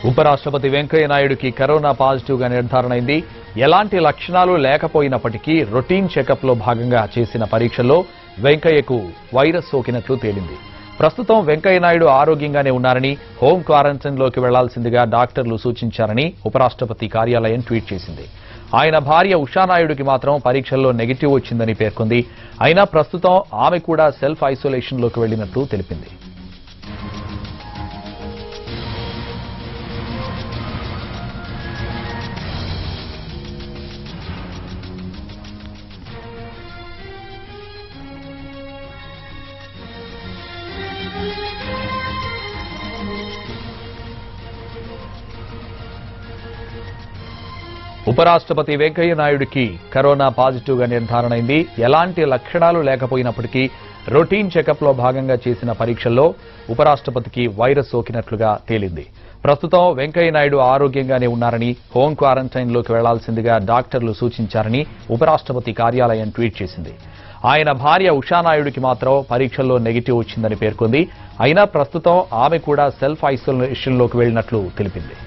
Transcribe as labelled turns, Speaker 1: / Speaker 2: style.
Speaker 1: ఉపరాష్ట్రపతి వెంకయ్య నాయుడుకి corona positive గా నిర్ధారణ అయింది ఎలాంటి లక్షణాలు లేకపోయినప్పటికీ రొటీన్ చెకప్ లో భాగంగా చేసిన పరీక్షల్లో వెంకయ్యకు వైరస్ సోకినట్లు తేలింది ప్రస్తుతం వెంకయ్య నాయుడు ఆరోగ్యంగానే ఉన్నారని హోం క్వారంటైన్ లోకి వెళ్లాల్సిందిగా డాక్టర్లు సూచించారని ఉపరాష్ట్రపతి కార్యాలయం ట్వీట్ చేసింది ఆయన భార్య ఉషానాయుడికి మాత్రం పరీక్షల్లో నెగిటివ్ వచ్చిందని పేర్కొంది అయినా ప్రస్తుతం ఆమె కూడా సెల్ఫ్ ఐసోలేషన్ లోకి వెళ్లినట్లు తెలిపింది ఉపరాష్ట్రపతి వెంకయ్య నాయుడికి కరోనా పాజిటివ్ గా నిర్ధారణ అయింది ఎలాంటి లక్షణాలు లేకపోయినప్పటికీ రొటీన్ చెకప్ లో భాగంగా చేసిన పరీక్షల్లో ఉపరాష్ట్రపతికి వైరస్ సోకినట్లుగా తేలింది ప్రస్తుతం వెంకయ్య నాయుడు ఆరోగ్యంగానే ఉన్నారని హోం క్వారంటైన్ లోకి వెళ్లాల్సిందిగా డాక్టర్లు సూచించారని ఉపరాష్ట్రపతి కార్యాలయం ట్వీట్ చేసింది ఆయన భార్య ఉషానాయుడికి మాత్రం పరీక్షల్లో నెగిటివ్ వచ్చిందని పేర్కొంది అయినా ప్రస్తుతం ఆమె కూడా సెల్ఫ్ ఐసోలేషన్ లోకి వెళ్లినట్లు తెలిపింది